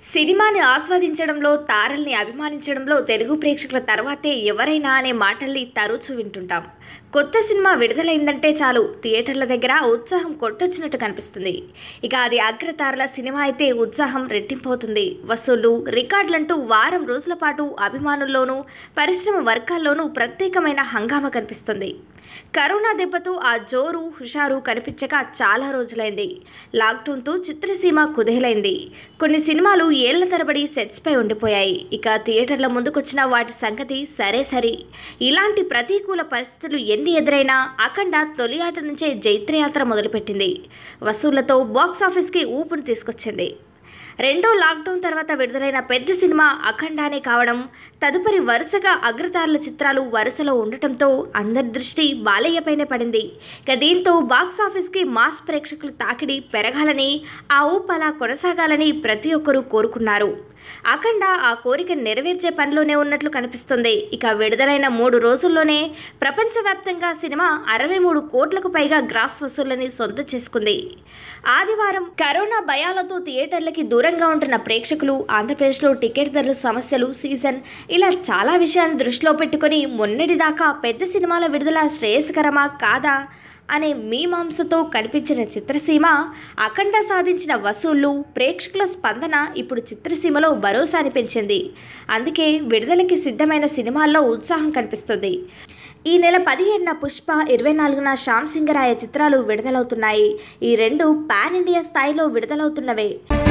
సినిమాని ఆస్వాదించడంలో తారల్ని అభిమానించడంలో తెలుగు ప్రేక్షకుల తర్వాతే ఎవరైనా అనే మాటల్ని తరచూ వింటుంటాం కొత్త సినిమా విడుదలైందంటే చాలు థియేటర్ల దగ్గర ఉత్సాహం కొట్టొచ్చినట్టు కనిపిస్తుంది ఇక అది అగ్రతారల సినిమా అయితే ఉత్సాహం రెట్టింపవుతుంది వసూళ్లు రికార్డులంటూ వారం రోజుల పాటు అభిమానుల్లోనూ పరిశ్రమ వర్గాల్లోనూ ప్రత్యేకమైన హంగామా కనిపిస్తుంది కరోనా దెబ్బతో ఆ జోరు హుషారు కనిపించక చాలా రోజులైంది లాక్డౌన్తో చిత్రసీమ కుదేలైంది కొన్ని సినిమాలు ఏళ్ల తరబడి సెట్స్పై ఉండిపోయాయి ఇక థియేటర్ల ముందుకొచ్చిన వాటి సంగతి సరే సరి ఇలాంటి ప్రతికూల పరిస్థితులు ఎన్ని ఎదురైనా అఖండ తొలి ఆట నుంచే జైత్రయాత్ర మొదలుపెట్టింది వసూళ్లతో బాక్సాఫీస్కి ఊపును తీసుకొచ్చింది రెండో లాక్డౌన్ తర్వాత విడుదలైన పెద్ద సినిమా అఖండానే కావడం తదుపరి వరుసగా అగ్రతారుల చిత్రాలు వరుసలో ఉండటంతో అందరి దృష్టి బాలయ్యపైనే పడింది ఇక దీంతో బాక్సాఫీస్కి మాస్ ప్రేక్షకుల తాకిడి పెరగాలని ఆ ఊపు అలా కొనసాగాలని ప్రతి ఒక్కరూ కోరుకున్నారు అఖండ ఆ కోరిక నెరవేర్చే పనిలోనే ఉన్నట్లు కనిపిస్తుంది ఇక విడుదలైన మూడు రోజుల్లోనే ప్రపంచవ్యాప్తంగా సినిమా అరవై మూడు కోట్లకు పైగా గ్రాస్ వసూళ్లని సొంతం చేసుకుంది ఆదివారం కరోనా భయాలతో థియేటర్లకి దూరంగా ఉంటున్న ప్రేక్షకులు ఆంధ్రప్రదేశ్లో టికెట్ ధరల సమస్యలు సీజన్ ఇలా చాలా విషయాన్ని దృష్టిలో పెట్టుకొని మొన్నటిదాకా పెద్ద సినిమాల విడుదల శ్రేయస్కరమా కాదా అనే మీమాంసతో కనిపించిన చిత్రసీమ అఖండ సాధించిన వసూళ్లు ప్రేక్షకుల స్పందన ఇప్పుడు చిత్రసీమలో భరోసాని పెంచింది అందుకే విడుదలకి సిద్ధమైన సినిమాల్లో ఉత్సాహం కనిపిస్తుంది ఈ నెల పదిహేడున పుష్ప ఇరవై నాలుగున శ్యామ్ సింగరాయ చిత్రాలు విడుదలవుతున్నాయి ఈ రెండు పాన్ ఇండియా స్థాయిలో విడుదలవుతున్నవే